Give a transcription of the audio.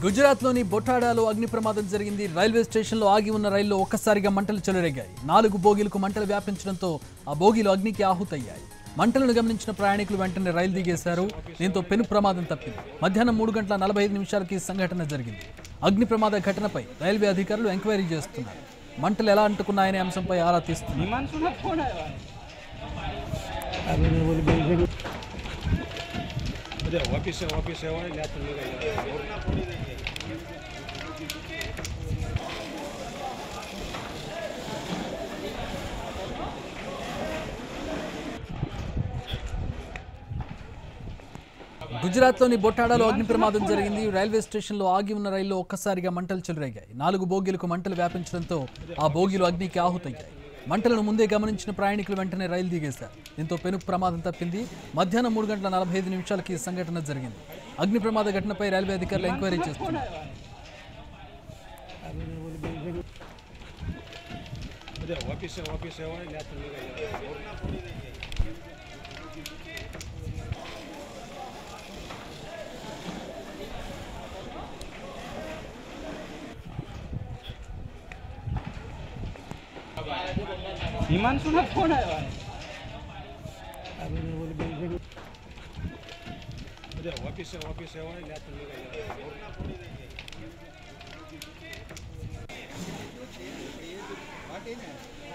గుజరాత్లోని బొటాడాలో అగ్ని ప్రమాదం జరిగింది రైల్వే స్టేషన్లో ఆగి ఉన్న రైల్లో ఒక్కసారిగా మంటలు చెలరేగాయి నాలుగు బోగీలకు మంటలు వ్యాపించడంతో ఆ బోగీలు అగ్నికి ఆహుతయ్యాయి మంటలను గమనించిన ప్రయాణికులు వెంటనే రైలు దిగేశారు దీంతో పెను ప్రమాదం తప్పింది మధ్యాహ్నం మూడు గంటల నలభై ఐదు నిమిషాలకి ఈ సంఘటన జరిగింది అగ్ని ప్రమాద ఘటనపై రైల్వే అధికారులు ఎంక్వైరీ చేస్తున్నారు మంటలు ఎలా అంటుకున్నాయనే అంశంపై ఆరా తీస్తున్నారు अरे वापिस है वापिस है वाले लेते नहीं గుజరాత్లోని బొటాడాలో అగ్ని ప్రమాదం జరిగింది రైల్వే స్టేషన్లో ఆగి ఉన్న రైల్లో ఒక్కసారిగా మంటలు చెలరేగాయి నాలుగు బోగీలకు మంటలు వ్యాపించడంతో ఆ బోగీలు అగ్నికి ఆహుతయ్యాయి మంటలను ముందే గమనించిన ప్రయాణికులు వెంటనే రైలు దిగేశారు దీంతో పెను ప్రమాదం తప్పింది మధ్యాహ్నం మూడు గంటల నలభై ఐదు నిమిషాలకి ఈ సంఘటన జరిగింది అగ్ని ప్రమాద ఘటనపై రైల్వే అధికారులు ఎంక్వైరీ చేస్తున్నారు अरे वापिस है वापिस है वाले लेते नहीं हिमांशु फोन आया अरे वापिस है वापिस है वाले लेते नहीं